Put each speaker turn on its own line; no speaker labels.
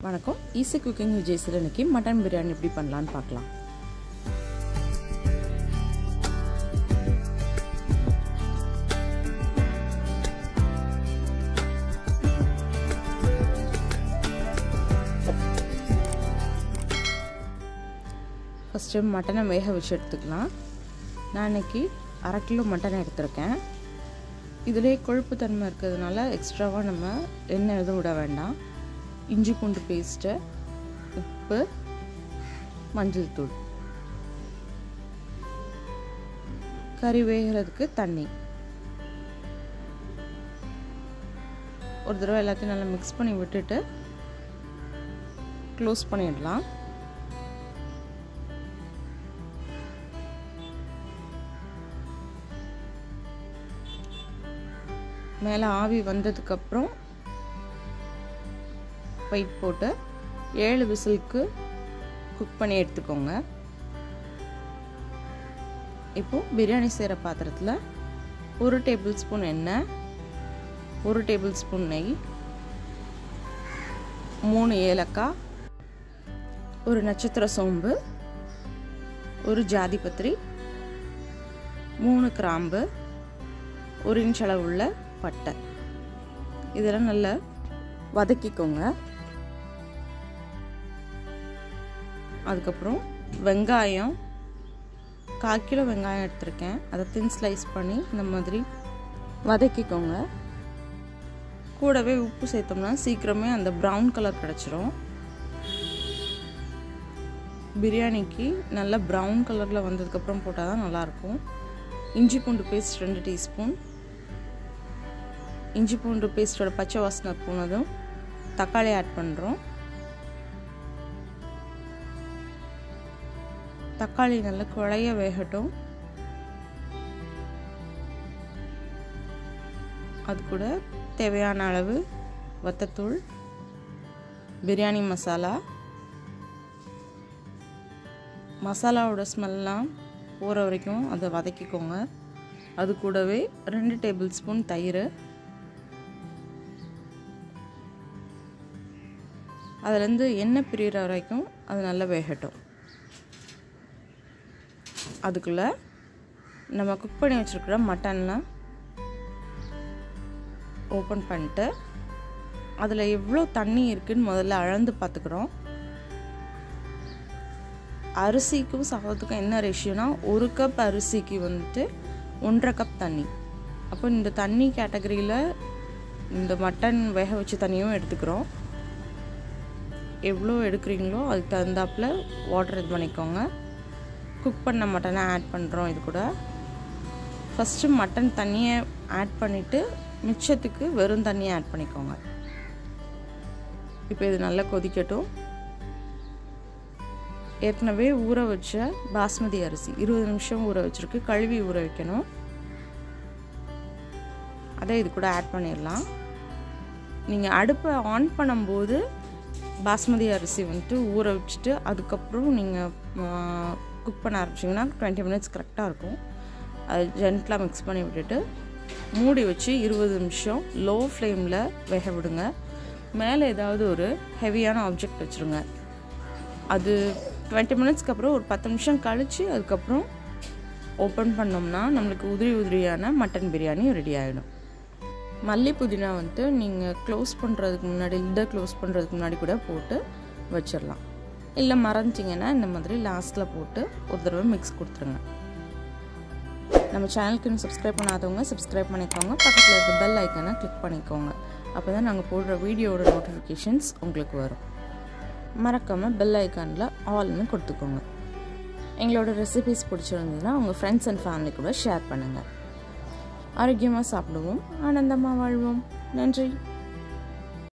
வணக்கம் easy cooking விஜய்ஸில் இன்னைக்கு mutton biryani எப்படி பண்ணலான்னு பார்க்கலாம் ஃபஸ்ட்டு மட்டனை வேக வச்சு எடுத்துக்கலாம் நான் இன்னைக்கு அரை கிலோ மட்டன் எடுத்திருக்கேன் இதிலே கொழுப்பு தன்மை இருக்கிறதுனால எக்ஸ்ட்ராவாக நம்ம எண்ணெய் எதுவும் விட வேண்டாம் இஞ்சி பூண்டு பேஸ்ட்டு உப்பு மஞ்சள் தூள் கறி வேகிறதுக்கு தண்ணி ஒரு தடவை எல்லாத்தையும் நல்லா மிக்ஸ் பண்ணி விட்டுட்டு க்ளோஸ் பண்ணிடலாம் மேலே ஆவி வந்ததுக்கப்புறம் பைப் போட்டு ஏழு விசிலுக்கு குக் பண்ணி எடுத்துக்கோங்க இப்போது பிரியாணி செய்கிற பாத்திரத்தில் ஒரு டேபிள் ஸ்பூன் எண்ணெய் ஒரு டேபிள் ஸ்பூன் நெய் மூணு ஏலக்காய் ஒரு நட்சத்திர சோம்பு ஒரு ஜாதி பத்திரி மூணு கிராம்பு ஒரு இன்ச் அளவுள்ள பட்டை இதெல்லாம் நல்லா வதக்கிக்கோங்க அதுக்கப்புறம் வெங்காயம் கால் கிலோ வெங்காயம் எடுத்திருக்கேன் அதை தின் ஸ்லைஸ் பண்ணி இந்த மாதிரி வதக்கிக்கோங்க கூடவே உப்பு சேர்த்தோம்னா சீக்கிரமே அந்த ப்ரௌன் கலர் கிடச்சிரும் பிரியாணிக்கு நல்லா ப்ரௌன் கலரில் வந்ததுக்கப்புறம் போட்டால் தான் நல்லாயிருக்கும் இஞ்சி பூண்டு பேஸ்ட் ரெண்டு டீஸ்பூன் இஞ்சி பூண்டு பேஸ்ட்டோட பச்சை வாசனை போனதும் தக்காளி ஆட் பண்ணுறோம் தக்காளி நல்லா குழைய வேகட்டும் அது கூட தேவையான அளவு வத்தத்தூள் பிரியாணி மசாலா மசாலாவோட ஸ்மெல்லாம் போகிற வரைக்கும் அதை வதக்கிக்கோங்க அது கூடவே ரெண்டு டேபிள் ஸ்பூன் தயிர் அதுலேருந்து எண்ணெய் பிரிகிற வரைக்கும் அது நல்லா வேகட்டும் அதுக்குள்ளே நம்ம குக் பண்ணி வச்சுருக்கிற மட்டன்லாம் ஓப்பன் பண்ணிட்டு அதில் எவ்வளோ தண்ணி இருக்குதுன்னு முதல்ல அளந்து பார்த்துக்குறோம் அரிசிக்கும் சாதத்துக்கும் என்ன ரேஷியோனா ஒரு கப் அரிசிக்கு வந்துட்டு ஒன்றரை கப் தண்ணி அப்போ இந்த தண்ணி கேட்டகரியில் இந்த மட்டன் வேக வச்ச தண்ணியும் எடுத்துக்கிறோம் எவ்வளோ எடுக்கிறீங்களோ அதுக்கு தகுந்தாப்பில் வாட்டர் இது பண்ணிக்கோங்க குக் பண்ண மட்டனை ஆட் பண்ணுறோம் இது கூட ஃபஸ்ட்டு மட்டன் தண்ணியை ஆட் பண்ணிவிட்டு மிச்சத்துக்கு வெறும் தண்ணியை ஆட் பண்ணிக்கோங்க இப்போ இது நல்லா கொதிக்கட்டும் ஏற்கனவே ஊற வச்ச பாஸ்மதி அரிசி இருபது நிமிஷம் ஊற வச்சுருக்கு கழுவி ஊற வைக்கணும் அதை இது கூட ஆட் பண்ணிடலாம் நீங்கள் அடுப்பை ஆன் பண்ணும்போது பாஸ்மதி அரிசி வந்துட்டு ஊற வச்சுட்டு அதுக்கப்புறம் நீங்கள் குக் பண்ண ஆரம்பிச்சிங்கன்னா டுவெண்ட்டி மினிட்ஸ் கரெக்டாக இருக்கும் அது ஜென்ட்லாக மிக்ஸ் பண்ணி விட்டுட்டு மூடி வச்சு இருபது நிமிஷம் லோ ஃப்ளேமில் வேக விடுங்க மேலே ஏதாவது ஒரு ஹெவியான ஆப்ஜெக்ட் வச்சுருங்க அது டுவெண்ட்டி மினிட்ஸ்க்கு அப்புறம் ஒரு பத்து நிமிஷம் கழித்து அதுக்கப்புறம் ஓப்பன் பண்ணோம்னா நம்மளுக்கு உதிரி உதிரியான மட்டன் பிரியாணி ரெடி ஆகிடும் மல்லி புதினா வந்துட்டு நீங்கள் க்ளோஸ் பண்ணுறதுக்கு முன்னாடி லிட்டை க்ளோஸ் பண்ணுறதுக்கு முன்னாடி கூட போட்டு வச்சிடலாம் இல்லை மறைஞ்சிங்கன்னா இந்த மாதிரி லாஸ்ட்டில் போட்டு ஒரு தடவை மிக்ஸ் கொடுத்துருங்க நம்ம சேனலுக்கு சப்ஸ்கிரைப் பண்ணாதவங்க சப்ஸ்கிரைப் பண்ணிக்கோங்க பக்கத்தில் இருக்க பெல் ஐக்கனை கிளிக் பண்ணிக்கோங்க அப்போ தான் நாங்கள் போடுற வீடியோவோட நோட்டிஃபிகேஷன்ஸ் உங்களுக்கு வரும் மறக்காமல் பெல் ஐக்கானில் ஆல்னு கொடுத்துக்கோங்க எங்களோட ரெசிபிஸ் பிடிச்சிருந்ததுன்னா உங்கள் ஃப்ரெண்ட்ஸ் அண்ட் ஃபேமிலி கூட ஷேர் பண்ணுங்கள் ஆரோக்கியமாக சாப்பிடுவோம் ஆனந்தமாக வாழ்வோம் நன்றி